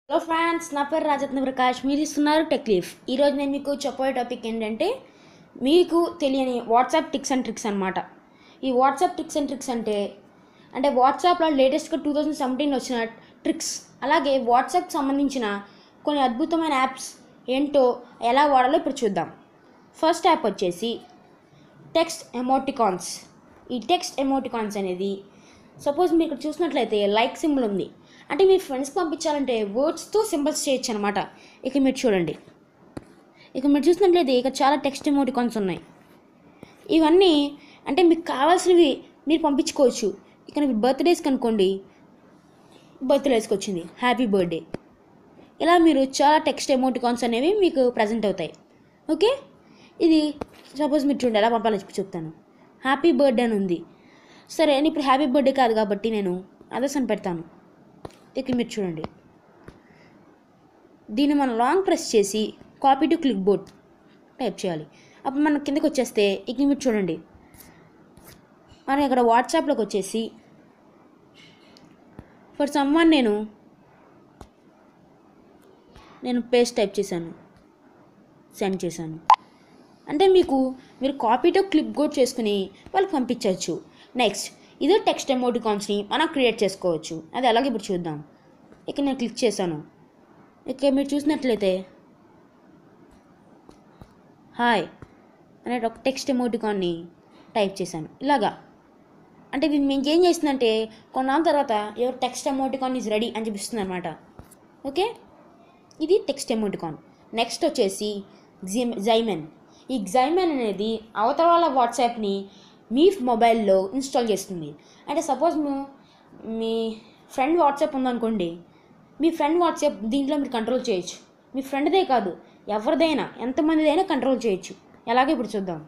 hello friends నా పేరు రాజత్న ప్రకాష్ మీరు ఇస్తున్నారు టెక్ లీఫ్ ఈరోజు నేను మీకు చెప్పబోయే టాపిక్ ఏంటంటే మీకు తెలియని వాట్సాప్ టిక్స్ అండ్ ట్రిక్స్ అనమాట ఈ వాట్సాప్ టిక్స్ అండ్ ట్రిక్స్ అంటే అంటే వాట్సాప్లో లేటెస్ట్గా టూ థౌజండ్ సెవెంటీన్ వచ్చిన ట్రిక్స్ అలాగే వాట్సాప్ సంబంధించిన కొన్ని అద్భుతమైన యాప్స్ ఏంటో ఎలా వాడాలో ఇప్పుడు చూద్దాం ఫస్ట్ యాప్ వచ్చేసి టెక్స్ట్ ఎమోటికాన్స్ ఈ టెక్స్ట్ ఎమోటికాన్స్ అనేది సపోజ్ మీరు ఇక్కడ చూసినట్లయితే లైక్ సింబల్ ఉంది అంటే మీ ఫ్రెండ్స్కి పంపించాలంటే వర్డ్స్తో సింబల్స్ చేయొచ్చు అనమాట ఇక మీరు చూడండి ఇక మీరు చూసినట్లయితే ఇక చాలా టెక్స్ట్ ఎమోటికాన్స్ ఉన్నాయి ఇవన్నీ అంటే మీకు కావాల్సినవి మీరు పంపించుకోవచ్చు ఇక మీరు బర్త్డేస్కి అనుకోండి బర్త్డేస్కి వచ్చింది హ్యాపీ బర్త్డే ఇలా మీరు చాలా టెక్స్ట్ ఎమోటికాన్స్ అనేవి మీకు ప్రజెంట్ అవుతాయి ఓకే ఇది సపోజ్ మీరు చూడండి ఎలా పంపాలో చెప్పి చెప్తాను హ్యాపీ బర్త్డే అని ఉంది సరే నేను ఇప్పుడు హ్యాపీ బర్త్డే కాదు కాబట్టి నేను అదర్స్ అని పెడతాను ఇక మీరు చూడండి దీన్ని మనం లాంగ్ ప్రెస్ చేసి copy to clipboard type చేయాలి అప్పుడు మనం కిందకి వచ్చేస్తే ఇక మీరు చూడండి మనం ఇక్కడ వాట్సాప్లోకి వచ్చేసి ఫర్ సమ్వన్ నేను నేను పేస్ట్ టైప్ చేశాను సెండ్ చేశాను అంటే మీకు మీరు కాపీతో క్లిప్ బోర్డ్ చేసుకుని వాళ్ళకి పంపించవచ్చు నెక్స్ట్ ఇదే టెక్స్ట్ ఎమోటికాన్స్ని మనం క్రియేట్ చేసుకోవచ్చు అది అలాగే ఇప్పుడు చూద్దాం ఇక నేను క్లిక్ చేశాను ఇక మీరు చూసినట్లయితే హాయ్ అనే ఒక టెక్స్ట్ ఎమోటికాన్ని టైప్ చేశాను ఇలాగా అంటే ఇది మేము ఏం చేస్తుందంటే కొన్నాళ్ళ తర్వాత ఎవరు టెక్స్ట్ ఎమోటికాన్ ఈజ్ రెడీ అని చూపిస్తుంది అనమాట ఓకే ఇది టెక్స్ట్ ఎమోటికాన్ నెక్స్ట్ వచ్చేసి జిమ్ జైమెన్ ఈ జైమెన్ అనేది అవతల వాళ్ళ వాట్సాప్ని మీ మొబైల్లో ఇన్స్టాల్ చేస్తుంది అంటే సపోజ్ మీ ఫ్రెండ్ వాట్సాప్ ఉందనుకోండి మీ ఫ్రెండ్ వాట్సాప్ దీంట్లో మీరు కంట్రోల్ చేయొచ్చు మీ ఫ్రెండ్దే కాదు ఎవరిదైనా ఎంతమందిదైనా కంట్రోల్ చేయొచ్చు ఎలాగో ఇప్పుడు చూద్దాం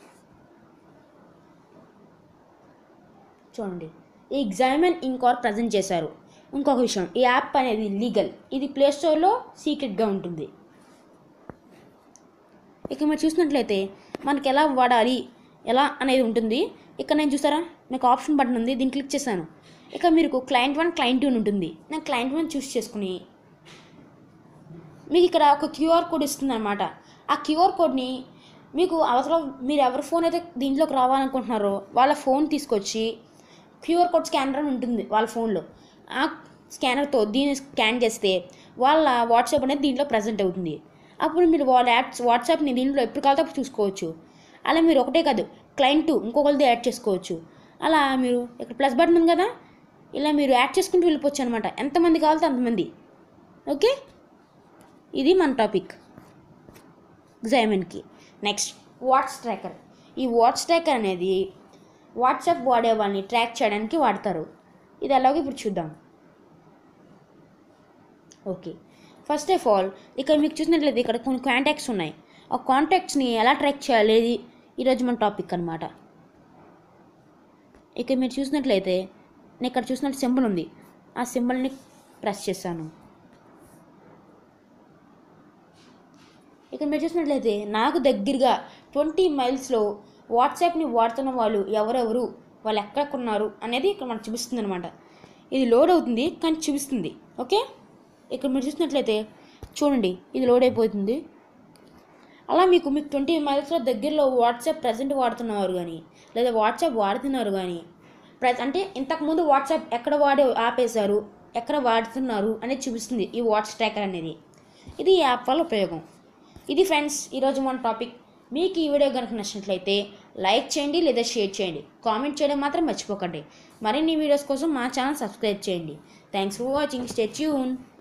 చూడండి ఈ ఎగ్జామిన్ ఇంకోర్ ప్రజెంట్ చేశారు ఇంకొక విషయం ఈ యాప్ అనేది లీగల్ ఇది ప్లే స్టోర్లో సీక్రెట్గా ఉంటుంది ఇక మీరు చూసినట్లయితే మనకి ఎలా వాడాలి ఎలా అనేది ఉంటుంది ఇక్కడ నేను చూసారా మీకు ఆప్షన్ బటన్ ఉంది దీన్ని క్లిక్ చేశాను ఇక మీకు క్లయింట్ వన్ క్లయింట్ టూ ఉంటుంది నేను క్లయింట్ వన్ చూస్ చేసుకుని మీకు ఇక్కడ ఒక క్యూఆర్ కోడ్ ఇస్తుంది అనమాట ఆ క్యూఆర్ కోడ్ని మీకు అవసరం మీరు ఎవరి ఫోన్ అయితే దీంట్లోకి రావాలనుకుంటున్నారో వాళ్ళ ఫోన్ తీసుకొచ్చి క్యూఆర్ కోడ్ స్కానర్ అని ఉంటుంది వాళ్ళ ఫోన్లో ఆ స్కానర్తో దీన్ని స్కాన్ చేస్తే వాళ్ళ వాట్సాప్ అనేది దీంట్లో ప్రజెంట్ అవుతుంది అప్పుడు మీరు వాళ్ళ యాప్స్ వాట్సాప్ని దీంట్లో ఎప్పుడు కావాలో అప్పుడు చూసుకోవచ్చు అలా మీరు ఒకటే కాదు క్లయింట్ ఇంకొకరిది యాడ్ చేసుకోవచ్చు అలా మీరు ఇక్కడ ప్లస్ బటన్ ఉంది కదా ఇలా మీరు యాడ్ చేసుకుంటూ వెళ్ళిపోవచ్చు అనమాట ఎంతమంది కావాలో అంతమంది ఓకే ఇది మన టాపిక్ ఎగ్జామిన్కి నెక్స్ట్ వాట్స్ ట్రాకర్ ఈ వాట్స్ ట్రాకర్ అనేది వాట్సాప్ వాడే వాళ్ళని ట్రాక్ చేయడానికి వాడతారు ఇది ఎలాగో ఇప్పుడు చూద్దాం ఓకే ఫస్ట్ ఆఫ్ ఆల్ ఇక్కడ మీకు చూసినట్లయితే ఇక్కడ కొన్ని కాంటాక్ట్స్ ఉన్నాయి ఆ కాంటాక్ట్స్ని ఎలా ట్రాక్ చేయాలి ఇది ఈరోజు మన టాపిక్ అనమాట ఇక మీరు చూసినట్లయితే నేను ఇక్కడ చూసినట్టు సింబల్ ఉంది ఆ సింబల్ని ప్రెస్ చేశాను ఇక మీరు చూసినట్లయితే నాకు దగ్గరగా ట్వంటీ మైల్స్లో వాట్సాప్ని వాడుతున్న వాళ్ళు ఎవరెవరు వాళ్ళు ఎక్కడెక్కడున్నారు అనేది ఇక్కడ మనకు చూపిస్తుంది అనమాట ఇది లోడ్ అవుతుంది కానీ చూపిస్తుంది ఓకే ఇక్కడ మీరు చూసినట్లయితే చూడండి ఇది లోడ్ అయిపోతుంది అలా మీకు మీకు ట్వంటీ మైల్స్లో దగ్గరలో వాట్సాప్ ప్రజెంట్ వాడుతున్నవారు కానీ లేదా వాట్సాప్ వాడుతున్నారు కానీ ప్ర అంటే ఇంతకుముందు వాట్సాప్ ఎక్కడ వాడే ఆపేశారు ఎక్కడ వాడుతున్నారు అనేది చూపిస్తుంది ఈ వాట్స్ ట్రాకర్ అనేది ఇది ఈ యాప్ వల్ల ఉపయోగం ఇది ఫ్రెండ్స్ ఈరోజు మన టాపిక్ మీకు ఈ వీడియో కనుక నచ్చినట్లయితే లైక్ చేయండి లేదా షేర్ చేయండి కామెంట్ చేయడం మాత్రం మర్చిపోకండి మరిన్ని వీడియోస్ కోసం మా ఛానల్ సబ్స్క్రైబ్ చేయండి thanks for watching stay tune